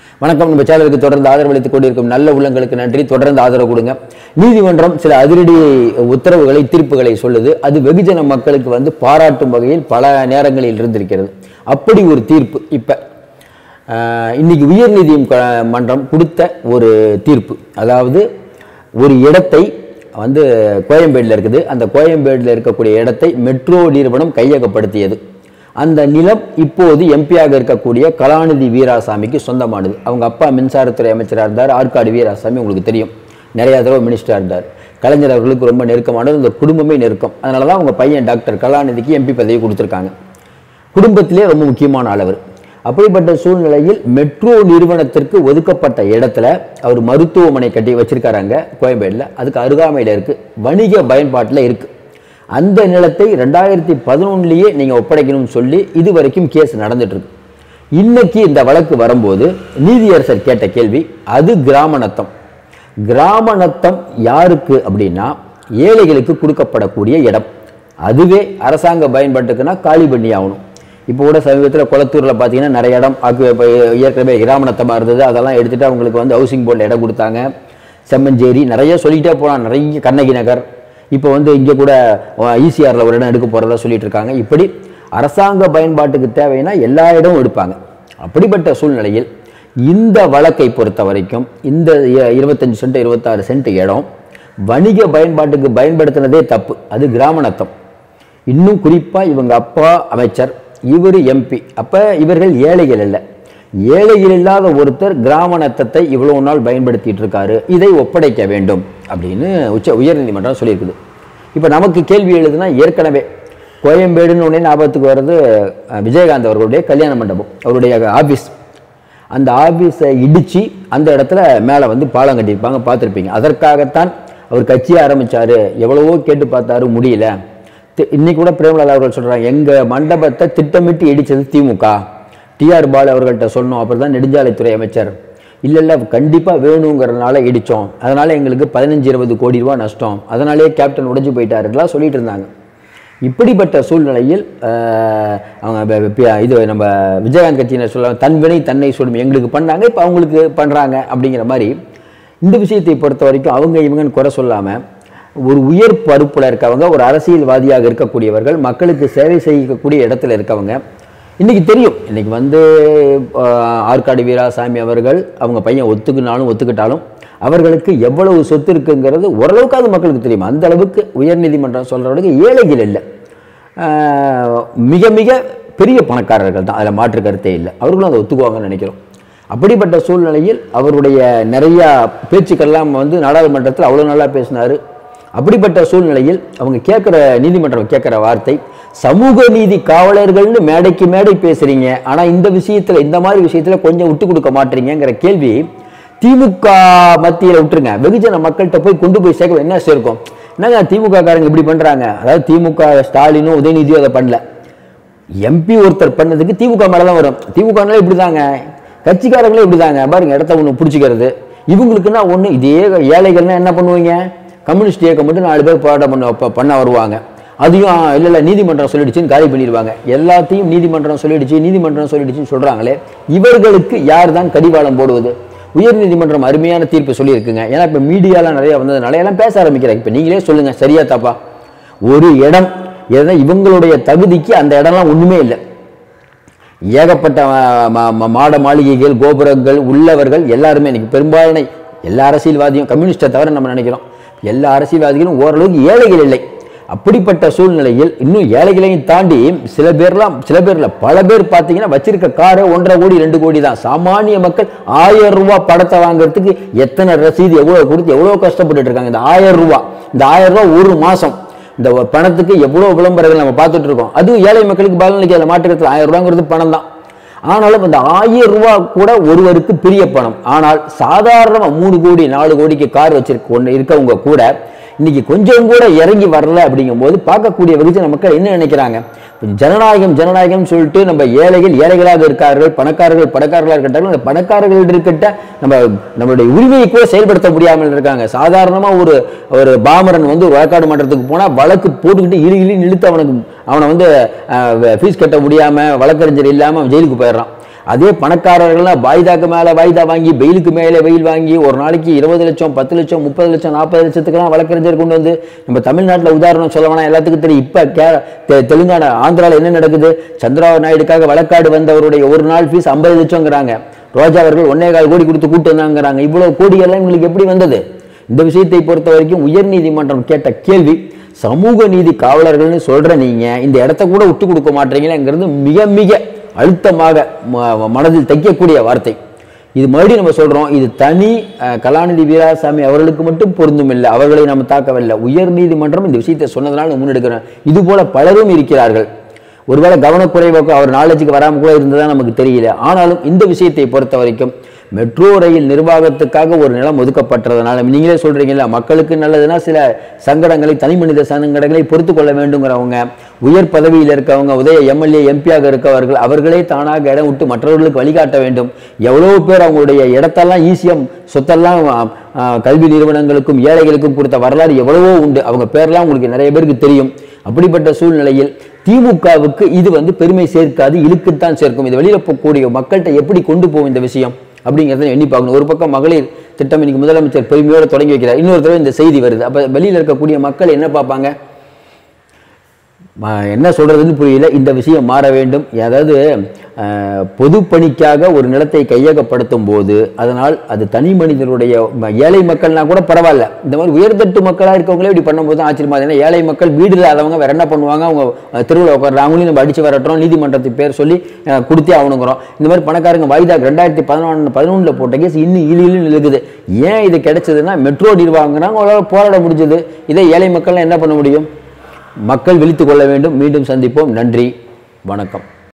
வணக்கம் நம்ம சேனலுக்கு தொடர்ந்து ஆதரவளித்துக் கொண்டிருக்கும் நல்ல உள்ளங்களுக்கு நன்றி தொடர்ந்து ஆதரவு கொடுங்க நீதிமன்றம் சில அதிரடி உத்தரவுகளை தீர்ப்புகளை சொல்லுது அது வெகுஜன மக்களுக்கு வந்து பாராட்டும் வகையில் பல நேரங்களில் இருந்திருக்கிறது அப்படி ஒரு தீர்ப்பு இப்ப ஆஹ், இன்னைக்கு உயர்நீதி மன்றம் கொடுத்த ஒரு தீர்ப்பு அதாவது ஒரு இடத்தை வந்து கோயம்பேடில் இருக்குது அந்த கோயம்பேடில் இருக்கக்கூடிய இடத்தை மெட்ரோ நிறுவனம் கையகப்படுத்தியது அந்த நிலம் இப்போது எம்பியாக இருக்கக்கூடிய கலாநிதி வீராசாமிக்கு சொந்தமானது அவங்க அப்பா மின்சாரத்துறை அமைச்சராக இருந்தார் ஆற்காடு வீராசாமி உங்களுக்கு தெரியும் நிறைய தடவை மினிஸ்டராக இருந்தார் கலைஞர் அவர்களுக்கு ரொம்ப நெருக்கமானது இந்த குடும்பமே நெருக்கம் அதனால தான் அவங்க பையன் டாக்டர் கலாநிதிக்கு எம்பி பதவி கொடுத்துருக்காங்க குடும்பத்திலே ரொம்ப முக்கியமான ஆளவர் அப்படிப்பட்ட சூழ்நிலையில் மெட்ரோ நிறுவனத்திற்கு ஒதுக்கப்பட்ட இடத்துல அவர் மருத்துவமனை கட்டி வச்சிருக்காராங்க கோயம்பேடில் அதுக்கு அருகாமையில் இருக்கு வணிக பயன்பாட்டில் இருக்கு அந்த நிலத்தை ரெண்டாயிரத்தி பதினொன்னுலேயே நீங்கள் ஒப்படைக்கணும்னு சொல்லி இது வரைக்கும் கேஸ் நடந்துட்டு இருக்கு இன்னைக்கு இந்த வழக்கு வரும்போது நீதியரசர் கேட்ட கேள்வி அது கிராம நத்தம் கிராம நத்தம் யாருக்கு அப்படின்னா ஏழைகளுக்கு கொடுக்கப்படக்கூடிய இடம் அதுவே அரசாங்க பயன்பாட்டுக்குன்னா காலி பண்ணி ஆகணும் இப்போ கூட சமீபத்தில் குளத்தூரில் பார்த்தீங்கன்னா நிறைய இடம் ஆக்கு இப்போ ஏற்கனவே கிராம நத்தமாக இருந்தது அதெல்லாம் எடுத்துட்டு அவங்களுக்கு வந்து ஹவுசிங் போர்டில் இடம் கொடுத்தாங்க செம்மஞ்சேரி நிறைய சொல்லிட்டே போகலாம் நிறைய கண்ணகி நகர் இப்போ வந்து இங்கே கூட ஈசிஆரில் ஒரு இடம் எடுக்க போகிறதா சொல்லிட்டு இருக்காங்க இப்படி அரசாங்க பயன்பாட்டுக்கு தேவைன்னா எல்லா இடமும் எடுப்பாங்க அப்படிப்பட்ட சூழ்நிலையில் இந்த வழக்கை பொறுத்த வரைக்கும் இந்த இ- இருபத்தஞ்சு சென்ட் இருபத்தாறு சென்ட் இடம் வணிக பயன்பாட்டுக்கு பயன்படுத்தினதே தப்பு அது கிராம நத்தம் இன்னும் குறிப்பாக இவங்க அப்பா அமைச்சர் இவர் எம்பி அப்போ இவர்கள் ஏழைகள் இல்லை ஏழைகள் இல்லாத ஒருத்தர் கிராம நத்தத்தை இவ்வளவு நாள் பயன்படுத்திட்டு இருக்காரு இதை ஒப்படைக்க வேண்டும் அப்படின்னு உச்ச உயர்நீதிமன்றம் சொல்லியிருக்குது இப்போ நமக்கு கேள்வி எழுதுனா ஏற்கனவே கோயம்பேடுன்னு உடனே ஞாபகத்துக்கு வர்றது அஹ், விஜயகாந்த் அவர்களுடைய கல்யாண மண்டபம் அவருடைய ஆபீஸ் அந்த ஆபீஸை இடிச்சு அந்த இடத்துல மேலே வந்து பாலம் கட்டியிருப்பாங்க பார்த்துருப்பீங்க அதற்காகத்தான் அவர் கட்சியை ஆரம்பிச்சாரு எவ்வளவோ கேட்டு பார்த்தாரு முடியல தி- இன்னைக்கு கூட பிரேமலால் அவர்கள் சொல்றாங்க எங்க மண்டபத்தை திட்டமிட்டு இடிச்சது திமுக டிஆர் பாலு அவர்கள்ட்ட சொன்னோம் அப்புறம் தான் நெடுஞ்சாலைத்துறை அமைச்சர் இல்ல இல்ல கண்டிப்பா வேணுங்கிறதுனால இடிச்சோம் அதனால எங்களுக்கு பதினஞ்சு இருபது கோடி ரூபாய் நஷ்டம் அதனாலேயே கேப்டன் உடைஞ்சு போயிட்டாருலாம் சொல்லிட்டு இருந்தாங்க இப்படிப்பட்ட சூழ்நிலையில் ஆஹ், அவங்க ப- ப- பி- இது நம்ம விஜயகாந்த் கட்சியினர் சொல்ல தன் வினை தன்னை சொல்லும் எங்களுக்கு பண்ணாங்க இப்போ அவங்களுக்கு பண்ணுறாங்க அப்படிங்கிற மாதிரி இந்த விஷயத்தை பொறுத்த வரைக்கும் அவங்க இவங்கன்னு குறை சொல்லாமல் ஒரு உயர் பருப்பில் இருக்கவங்க ஒரு அரசியல்வாதியாக இருக்கக்கூடியவர்கள் மக்களுக்கு சேவை செய்யக்கூடிய இடத்துல இருக்கவங்க இன்னைக்கு தெரியும் இன்னைக்கு வந்து ஆஹ், ஆற்காடு வீராசாமி அவர்கள் அவங்க பையன் ஒத்துக்கினாலும் ஒத்துக்கிட்டாலும் அவர்களுக்கு எவ்வளவு சொத்து இருக்குங்கிறது ஓரளவுக்காவது மக்களுக்கு தெரியும் அந்த அளவுக்கு உயர்நீதிமன்றம் சொல்றவங்களுக்கு ஏழைகள் இல்லை ஆஹ், மிக மிக பெரிய பணக்காரர்கள் தான் அதில் மாற்று கருத்தே இல்லை அவர்களும் அதை ஒத்துக்குவாங்கன்னு நினைக்கிறோம் அப்படிப்பட்ட சூழ்நிலையில் அவருடைய நிறைய பேச்சுக்கள்லாம் வந்து நாடாளுமன்றத்தில் அவ்வளோ நல்லா பேசினாரு அப்படிப்பட்ட சூழ்நிலையில் அவங்க கேட்குற நீதிமன்றம் கேட்குற வார்த்தை சமூக நீதி காவலர்கள்னு மேடைக்கு மேடை பேசுறீங்க ஆனா இந்த விஷயத்துல இந்த மாதிரி விஷயத்துல கொஞ்சம் விட்டு கொடுக்க மாட்டீங்கிற கேள்வி திமுக மத்தியில விட்டுருங்க வெகுஜன மக்கள்கிட்ட போய் கொண்டு போய் சேர்க்க என்ன சேர்க்கும் என்னங்க திமுக காரங்க இப்படி பண்றாங்க அதாவது திமுக ஸ்டாலினும் உதயநிதியும் அதை பண்ணல எம்பி ஒருத்தர் பண்ணதுக்கு திமுக மேல தான் வரும் திமுகனால இப்படிதாங்க கட்சிக்காரங்களே இப்படிதாங்க பாருங்க இடத்த ஒன்று பிடிச்சிக்கிறது இவங்களுக்குன்னா ஒன்று இதே ஏழைகள்னா என்ன பண்ணுவீங்க கம்யூனிஸ்ட் இயக்கம் மட்டும் நாலு பேர் போராட்டம் பண்ண ப- பண்ண வருவாங்க அதையும் இல்லை இல்லை நீதிமன்றம் சொல்லிடுச்சுன்னு காலி பண்ணிடுவாங்க எல்லாத்தையும் நீதிமன்றம் சொல்லிடுச்சு நீதிமன்றம் சொல்லிடுச்சுன்னு சொல்றாங்களே இவர்களுக்கு யார் தான் கடிவாளம் போடுவது உயர்நீதிமன்றம் அருமையான தீர்ப்பு சொல்லியிருக்குங்க ஏன்னா இப்போ மீடியாலாம் நிறைய வந்ததுனால எல்லாம் பேச ஆரம்பிக்கிறாங்க இப்போ நீங்களே சொல்லுங்க சரியா தப்பா ஒரு இடம் ஏன்னா இவங்களுடைய தகுதிக்கு அந்த இடம்லாம் ஒண்ணுமே இல்லை ஏகப்பட்ட ம- ம- ம- மாட மாளிகைகள் கோபுரங்கள் உள்ளவர்கள் எல்லாருமே இன்னைக்கு பெரும்பாலான எல்லா அரசியல்வாதியும் கம்யூனிஸ்டை தவிர நம்ம நினைக்கிறோம் எல்லா அரசியல்வாதிகளும் ஓரளவுக்கு ஏழைகள் இல்லை அப்படிப்பட்ட சூழ்நிலையில் இன்னும் ஏழைகளையும் தாண்டி சில பேர்லாம் சில பேர்ல பல பேர் பார்த்தீங்கன்னா வச்சிருக்க காரு ஒன்றரை கோடி ரெண்டு கோடி தான் சாமானிய மக்கள் ஆயிரம் ரூபாய் படத்தை வாங்குறதுக்கு எத்தனை ரசீது எவ்வளவு கொடுத்து எவ்வளவு கஷ்டப்பட்டுட்டு இருக்காங்க இந்த ஆயிரம் ரூபாய் இந்த ஆயிரம் ரூபாய் ஒரு மாசம் இந்த பணத்துக்கு எவ்வளவு விளம்பரங்கள் நம்ம பார்த்துட்டு இருக்கோம் அதுவும் ஏழை மக்களுக்கு பலனளிக்காத மாற்றுக்கிறதுல ஆயிரம் ரூபாங்கிறது பணம் தான் ஆனாலும் இந்த ஆயிரம் ரூபாய் கூட ஒருவருக்கு பெரிய பணம் ஆனால் சாதாரண மூணு கோடி நாலு கோடிக்கு கார் வச்சிருக்க ஒன்று இருக்கவங்க கூட இன்னைக்கு கொஞ்சம் கூட இறங்கி வரல அப்படிங்கும்போது பார்க்கக்கூடிய வெகுஜன மக்கள் என்ன நினைக்கிறாங்க ஜனநாயகம் ஜனநாயகம் சொல்லிட்டு நம்ம ஏழைகள் ஏழைகளாக இருக்கார்கள் பணக்காரர்கள் பணக்காரர்களாக இருக்கார்கள் அந்த பணக்காரர்கள் இருக்கிட்ட நம்ம நம்மளுடைய உரிமையை கூட செயல்படுத்த முடியாமல் இருக்காங்க சாதாரணமா ஒரு ஒரு பாமரன் வந்து ஒரு வழக்காடு மன்றத்துக்கு போனா வழக்கு போட்டுக்கிட்டு இழு இழு இழுத்து அவனுக்கு அவனை வந்து ஃபீஸ் கட்ட முடியாம வழக்கறிஞர் இல்லாம அவன் ஜெயிலுக்கு போயிடுறான் அதே பணக்காரர்கள்லாம் வாய்தாக்கு மேலே வாய்தா வாங்கி வெயிலுக்கு மேலே வெயில் வாங்கி ஒரு நாளைக்கு இருபது லட்சம் பத்து லட்சம் முப்பது லட்சம் நாற்பது லட்சத்துக்கெல்லாம் வழக்கறிஞர் கொண்டு வந்து நம்ம தமிழ்நாட்டில் உதாரணம் சொல்ல வேணாம் எல்லாத்துக்கும் தெரியும் இப்போ கே தெ- தெலுங்கானா ஆந்திராவில் என்ன நடக்குது சந்திரபாபு நாயுடுக்காக வழக்காடு வந்தவருடைய ஒரு நாள் ஃபீஸ் ஐம்பது லட்சங்கிறாங்க ரோஜா அவர்கள் ஒன்னே கால் கோடி கொடுத்து கூட்டு வந்தாங்கிறாங்க இவ்வளவு கோடியெல்லாம் இவங்களுக்கு எப்படி வந்தது இந்த விஷயத்தை பொறுத்த வரைக்கும் உயர்நீதிமன்றம் கேட்ட கேள்வி சமூக நீதி காவலர்கள்னு சொல்ற நீங்க இந்த இடத்த கூட விட்டு கொடுக்க மாட்டீங்களேங்கிறது மிக மிக அழுத்தமாக ம- மனதில் தைக்கக்கூடிய வார்த்தை இது மறுபடியும் நம்ம சொல்றோம் இது தனி அஹ், கலாநிதி வீராசாமி அவர்களுக்கு மட்டும் பொருந்தும் இல்லை அவர்களை நம்ம தாக்கவில்லை உயர் நீதிமன்றம் இந்த விஷயத்தை சொன்னதுனால முன்னெடுக்கிறோம் இது போல பலரும் இருக்கிறார்கள் ஒருவேளை கவனக்குறைவாக அவர் நாலேஜுக்கு வராமல் கூட இருந்ததா நமக்கு தெரியல ஆனாலும் இந்த விஷயத்தை பொறுத்த வரைக்கும் மெட்ரோ ரயில் நிர்வாகத்துக்காக ஒரு நிலம் ஒதுக்கப்பட்டதுனால நீங்களே சொல்றீங்கல்ல மக்களுக்கு நல்லதுன்னா சில சங்கடங்களை தனி மனித சங்கடங்களை பொறுத்து கொள்ள வேண்டுங்கிறவங்க உயர் பதவியில் இருக்கவங்க உதய எம்எல்ஏ எம்பியாக இருக்கவர்கள் அவர்களே தானாக இடம் விட்டு மற்றவர்களுக்கு வழிகாட்ட வேண்டும் எவ்வளவு பேர் அவங்களுடைய இடத்தெல்லாம் ஈஸியாக சொத்தெல்லாம் ஆ, ஆ, கல்வி நிறுவனங்களுக்கும் ஏழைகளுக்கும் கொடுத்த வரலாறு எவ்வளவோ உண்டு அவங்க பேர்லாம் உங்களுக்கு நிறைய பேருக்கு தெரியும் அப்படிப்பட்ட சூழ்நிலையில் திமுகவுக்கு இது வந்து பெருமை சேர்க்காது இழுக்குத்தான் சேர்க்கும் இது வெளியில போகக்கூடிய மக்கள்கிட்ட எப்படி கொண்டு போகும் இந்த விஷயம் அப்படிங்கிறத எண்ணி பார்க்கணும் ஒரு பக்கம் மகளிர் திட்டம் இன்னைக்கு முதலமைச்சர் பெருமையோட தொடங்கி வைக்கிறார் இன்னொரு தடவை இந்த செய்தி வருது அப்ப வெளியில இருக்கக்கூடிய மக்கள் என்ன பார்ப்பாங்க ம- என்ன சொல்றதுன்னு புரியல இந்த விஷயம் மாற வேண்டும் அதாவது அஹ், பொதுப்பணிக்காக ஒரு நிலத்தை கையகப்படுத்தும் போது அதனால் அது தனி மனிதனுடைய ம- ஏழை மக்கள்னா கூட பரவாயில்ல இந்த மாதிரி உயர்தட்டு மக்களாக இருக்கவங்களே இப்படி பண்ணும்போது தான் ஆச்சரியமா இருக்கு. ஏன்னா ஏழை மக்கள் வீடு இல்லாதவங்க வேற என்ன பண்ணுவாங்க அவங்க அஹ், தெருவில் உட்கார்றாங்க அவங்களையும் நம்ம அடிச்சு வரட்டுறோம் நீதிமன்றத்துக்கு பேர் சொல்லி அஹ், கொடுத்தே ஆகணுங்கிறோம் இந்த மாதிரி பணக்காரங்க வாய்தா ரெண்டாயிரத்தி பதினொன்று பதினொன்றில் போட்ட கேஸ் இன்னும் இழு இழுன்னு இருக்குது ஏன் இது கிடைச்சதுன்னா மெட்ரோ நிர்வாகங்கிறாங்க அவங்களால போராட முடிஞ்சது இதே ஏழை மக்கள்லாம் என்ன பண்ண முடியும் மக்கள் விழித்துக் கொள்ள வேண்டும் மீண்டும் சந்திப்போம் நன்றி வணக்கம்